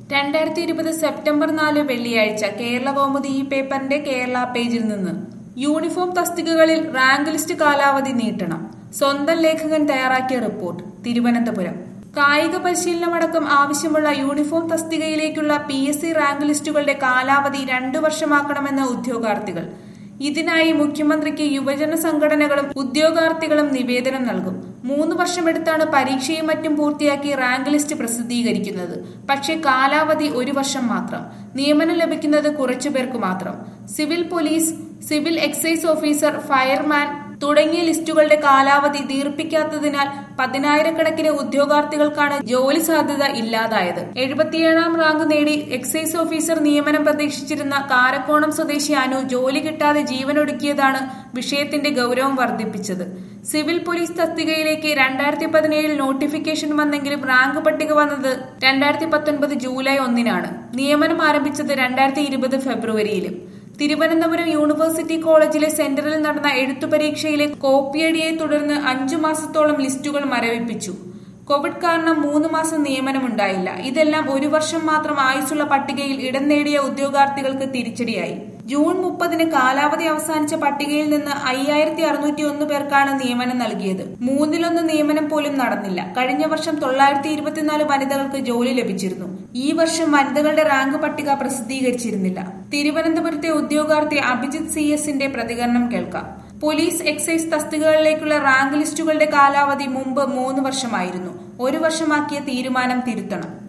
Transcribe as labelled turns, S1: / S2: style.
S1: രണ്ടായിരത്തി ഇരുപത് സെപ്റ്റംബർ നാല് വെള്ളിയാഴ്ച കേരള കൗമുദി ഈ പേപ്പറിന്റെ കേരള പേജിൽ നിന്ന് യൂണിഫോം തസ്തികകളിൽ റാങ്ക് ലിസ്റ്റ് കാലാവധി നീട്ടണം സ്വന്തം ലേഖകൻ തയ്യാറാക്കിയ റിപ്പോർട്ട് തിരുവനന്തപുരം കായിക പരിശീലനമടക്കം ആവശ്യമുള്ള യൂണിഫോം തസ്തികയിലേക്കുള്ള പി എസ് സി റാങ്ക് ലിസ്റ്റുകളുടെ കാലാവധി രണ്ടു വർഷമാക്കണമെന്ന് ഉദ്യോഗാർത്ഥികൾ ഇതിനായി മുഖ്യമന്ത്രിക്ക് യുവജന സംഘടനകളും ഉദ്യോഗാർത്ഥികളും നിവേദനം നൽകും മൂന്ന് വർഷമെടുത്താണ് പരീക്ഷയും മറ്റും പൂർത്തിയാക്കി റാങ്ക് ലിസ്റ്റ് പ്രസിദ്ധീകരിക്കുന്നത് പക്ഷേ കാലാവധി ഒരു വർഷം മാത്രം നിയമനം ലഭിക്കുന്നത് കുറച്ചുപേർക്ക് മാത്രം civil police civil excise officer fireman തുടങ്ങിയ ലിസ്റ്റുകളുടെ കാലാവധി ദീർഘിപ്പിക്കാത്തതിനാൽ പതിനായിരക്കണക്കിന് ഉദ്യോഗാർത്ഥികൾക്കാണ് ജോലി സാധ്യത ഇല്ലാതായത് എഴുപത്തിയേഴാം റാങ്ക് നേടി എക്സൈസ് ഓഫീസർ നിയമനം പ്രതീക്ഷിച്ചിരുന്ന കാരക്കോണം സ്വദേശി അനു ജോലി കിട്ടാതെ ജീവനൊടുക്കിയതാണ് വിഷയത്തിന്റെ ഗൗരവം വർദ്ധിപ്പിച്ചത് സിവിൽ പോലീസ് തസ്തികയിലേക്ക് രണ്ടായിരത്തി പതിനേഴിൽ നോട്ടിഫിക്കേഷൻ വന്നെങ്കിലും റാങ്ക് പട്ടിക വന്നത് രണ്ടായിരത്തി പത്തൊൻപത് ജൂലൈ ഒന്നിനാണ് നിയമനം ആരംഭിച്ചത് രണ്ടായിരത്തി ഇരുപത് ഫെബ്രുവരിയിലും തിരുവനന്തപുരം യൂണിവേഴ്സിറ്റി കോളേജിലെ സെന്ററിൽ നടന്ന എഴുത്തു പരീക്ഷയിലെ കോപ്പിയടിയെ തുടർന്ന് അഞ്ചു മാസത്തോളം ലിസ്റ്റുകൾ മരവിപ്പിച്ചു കോവിഡ് കാരണം മൂന്ന് മാസം നിയമനമുണ്ടായില്ല ഇതെല്ലാം ഒരു വർഷം മാത്രം ആയുസുള്ള പട്ടികയിൽ ഇടം നേടിയ ഉദ്യോഗാർത്ഥികൾക്ക് തിരിച്ചടിയായി ജൂൺ മുപ്പതിന് കാലാവധി അവസാനിച്ച പട്ടികയിൽ നിന്ന് അയ്യായിരത്തി അറുന്നൂറ്റി ഒന്ന് പേർക്കാണ് നിയമനം നൽകിയത് മൂന്നിലൊന്ന് നിയമനം പോലും നടന്നില്ല കഴിഞ്ഞ വർഷം തൊള്ളായിരത്തി ഇരുപത്തിനാല് വനിതകൾക്ക് ജോലി ലഭിച്ചിരുന്നു ഈ വർഷം വനിതകളുടെ റാങ്ക് പട്ടിക പ്രസിദ്ധീകരിച്ചിരുന്നില്ല തിരുവനന്തപുരത്തെ ഉദ്യോഗാർത്ഥി അഭിജിത് സി എസിന്റെ പ്രതികരണം കേൾക്കാം പോലീസ് എക്സൈസ് തസ്തികകളിലേക്കുള്ള റാങ്ക് ലിസ്റ്റുകളുടെ കാലാവധി മുമ്പ് മൂന്ന് വർഷമായിരുന്നു ഒരു വർഷമാക്കിയ തീരുമാനം തിരുത്തണം